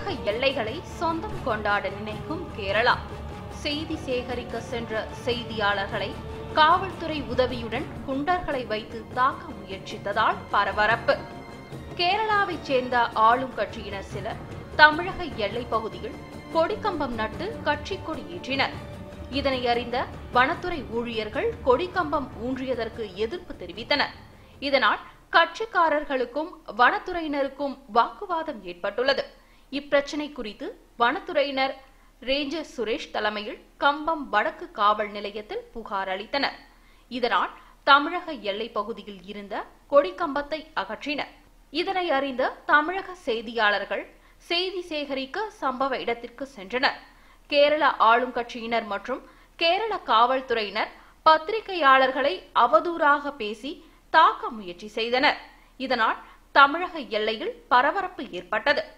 எல்லைகளை சொந்தம் கொண்டாட நினைக்கும் கேரளா செய்தி சேகரிக்க சென்ற செய்தியாளர்களை காவல்துறை உதவியுடன் குண்டர்களை வைத்து தாக்க முயற்சித்ததால் பரபரப்பு கேரளாவைச் சேர்ந்த ஆளும் கட்சியினர் சிலர் தமிழக எல்லைப் பகுதியில் கொடிக்கம்பம் நட்டு கட்சி கொடி ஏற்றினர் இதனை அறிந்த வனத்துறை ஊழியர்கள் கொடிக்கம்பம் ஊன்றியதற்கு எதிர்ப்பு தெரிவித்தனர் இதனால் கட்சிக்காரர்களுக்கும் வனத்துறையினருக்கும் வாக்குவாதம் ஏற்பட்டுள்ளது இப்பிரச்சினை குறித்து வனத்துறையினர் ரேஞ்சர் சுரேஷ் தலைமையில் கம்பம் வடக்கு காவல் நிலையத்தில் புகார் அளித்தனர் இதனால் தமிழக எல்லைப் பகுதியில் இருந்த கொடிக்கம்பத்தை அகற்றினர் இதனை அறிந்த தமிழக செய்தியாளர்கள் செய்தி சேகரிக்க சம்பவ இடத்திற்கு சென்றனர் கேரள ஆளும் கட்சியினர் மற்றும் கேரள காவல்துறையினர் பத்திரிகையாளர்களை அவதூறாக பேசி தாக்க முயற்சி செய்தனர் இதனால் தமிழக எல்லையில் பரபரப்பு ஏற்பட்டது